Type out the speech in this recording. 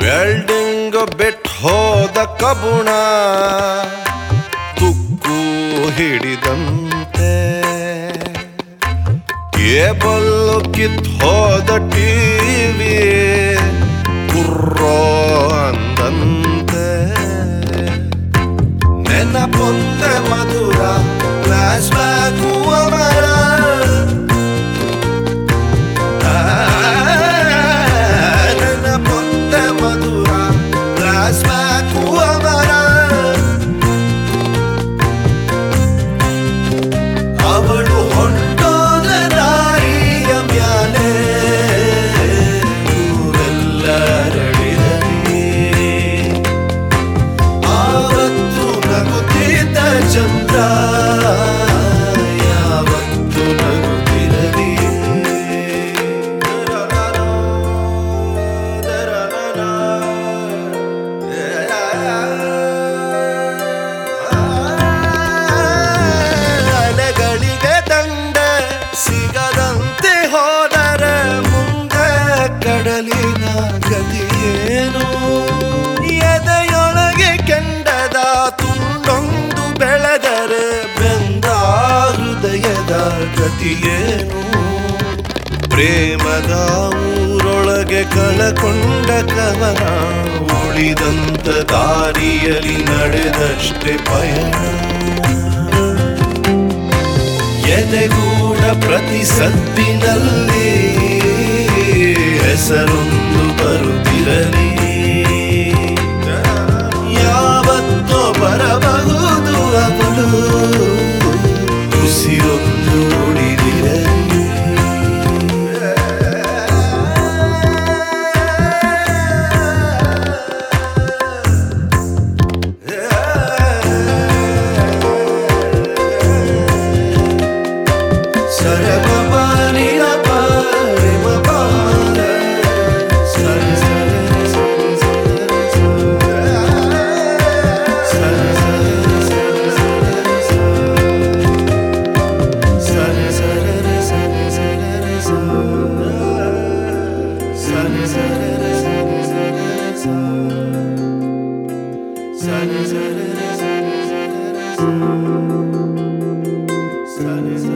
welding ಬಿಟ್ ಹೋದ ಕಬುಣ ತುಕ್ಕು ಹಿಡಿದಂತೆ cable ಕಿತ್ ಹೋದ ಟಿವಿ ಕುರ್ರೋ ಅಂದಂತೆ ನೆನಪೊಂದೆ ಮಧುರ ಫ್ಲಾಶ್ ಬ್ಯಾಕು ಅಮರ ನೆನಪೊಂದೆ ಮಧುರ ಫ್ಲಾಶ್ ಬ್ಯಾಕು ಅಮರ ಅವಳು ಹೊಂಟೋದ ದಾರಿಯ ಮ್ಯಾಲೆ ಊರೆಲ್ಲ ರಡಿರಲಿ ಆವತ್ತು ನಗುತ್ತಿದ್ದ ಚಂದ್ರ ಯಾವತ್ತು ನಗುತ್ತಿರಲಿ ಅಲೆಗಳಿಗೆ ದಂಡೆ ಸಿಗದಂತೆ ಹೋದರೆ ಮುಂದೆ ಕಡಲಿನ ಗತಿಯೇನು ಎದೆಯೊಳಗೆ ಕೆಂಡದ ತುಂಡೊಂದು ಬೆಳೆದರೆ ಬೆಂದ ಹೃದಯದ ಗತಿಯೇನು ಪ್ರೇಮದ ಊರೊಳಗೆ ಕಳಕೊಂಡ ಕವನ ಉಳಿದಂತ ದಾರಿಯಲ್ಲಿ ನಡೆದಷ್ಟೇ ಪಯಣ ಎದೆಗೂಡ ಪ್ರತಿ ಸದ್ದಿನಲ್ಲಿ ಹೆಸರೊಂದು ಬರುತ್ತಿರಲಿ ಯಾವತ್ತೋ ಬರಬಹುದು ಅವಳು ಉಸಿರೊಂದು ಉಳಿದಿರಲಿ ಸರಗಮನಿನ ಪಾರಿಮ ಪಾರ ಸರಿ ಸರಿ ಸರಿ ಸರಿ ಸರಿ ಸರಿ ಸರಿ ಸರಿ ಸರಿ ಸರಿ ಸರಿ ಸರಿ